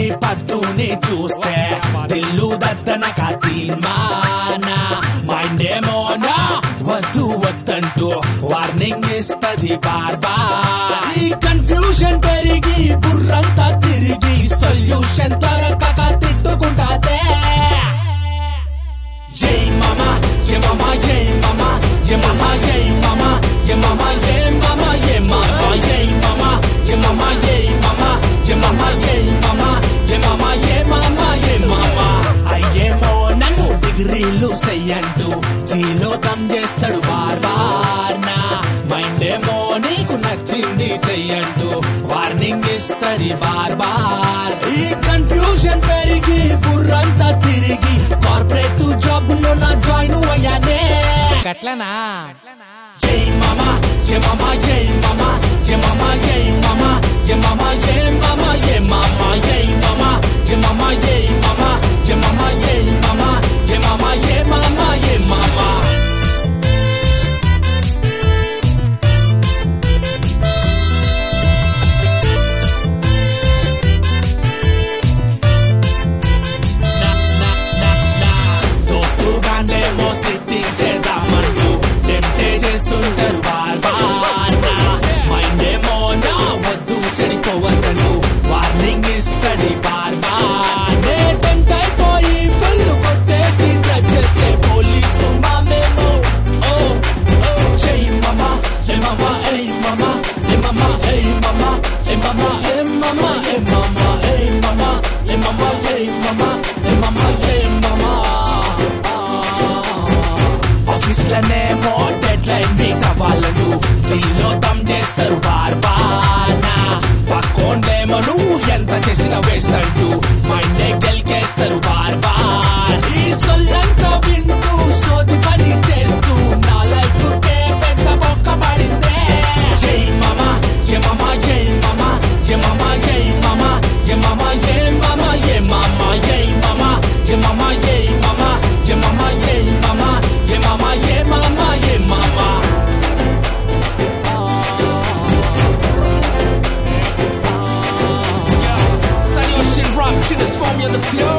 పద్దుని చూస్తే దిల్లు దద్దన తీర్మాన మైండేమో నా వద్దు వద్దంటూ వార్నింగ్ ఇస్తది బార్ బార్ ఈ కన్ఫ్యూజన్ పెరిగి బుర్రంతా తిరిగి సొల్యూషన్ దొరకక తిట్టుకుంటాదే జై మామా జై మామా జై మామా జై మామా జై మామా జై మామా జై మామా జై మామా జై మామా జై మామా జై మామా జై మామా జై మామా జై మామా జై మామా జై మామా అయ్యేమో నన్ను డిగ్రీలు చెయ్యంటూ జీలోకం చేస్తాడు బార్ బార్ నా మైండ్ ఏమో నీకు నచ్చింది చెయ్యంటూ వార్నింగ్ ఇస్తది బార్ బార్ ఈ కన్ఫ్యూజన్ పెరిగి బుర్రంతా తిరిగి కార్పొరేట్ జాబ్ లో నా జాయిన్ అయ్యానే గట్లనా జై మామా జై మామా జై మామా జై మామా జై మామా జై మామా జై మామా జై మామా జై మామా జై మామా జై మామా జై మామా జై మామా జై మామా జై మామా జై మామా నా నా నా నా దోస్తుగానే ఓ సిద్ధి చేద్దామంటూ టెంప్టే చేస్తుంటారు బార్ బార్ నా మైండ్ ఏమో నా వద్దు చెడిపోవద్దంటూ వార్నింగ్ ఇస్తది బార్ బార్ నే టెంప్ట్ అయిపోయి ఫుల్ కొట్టేసి డ్రగ్ చేస్తే పోలీసు మామేమో ఓ ఓ జై మామా జై మామా ఏ మామా ఏ మామా ఏ మామా ఏ మామా ఏ మామా ఏ మామా ఏ మామా ఏ మామా ఏ మామా ఏ మామా ఏ మామా ఆఫీస్ లోనేమో డెడ్ లైన్ మీట్ అవ్వాలను జీలో దమ్ చేస్తారు బార్ బానా పక్కోండేమో నువ్వు ఎంత చేసిన వేస్ట్ అంటూ మైండ్ గెలికేస్తారు బార్ బార్ ఈ సొల్లంతా వింటూ సోది పని చేస్తూ నా లైఫ్ కే పెద్ద బొక్క పడిందే జై మామా జై మామా జై మామా జై మామా జై మామా జై మామా జై మామా జై మామా జై మామా జై మామా జై మామా జై మామా జై మామా జై మామా జై మామా జై మామా Sunny Ocean Rock, shit is foamy on the floor.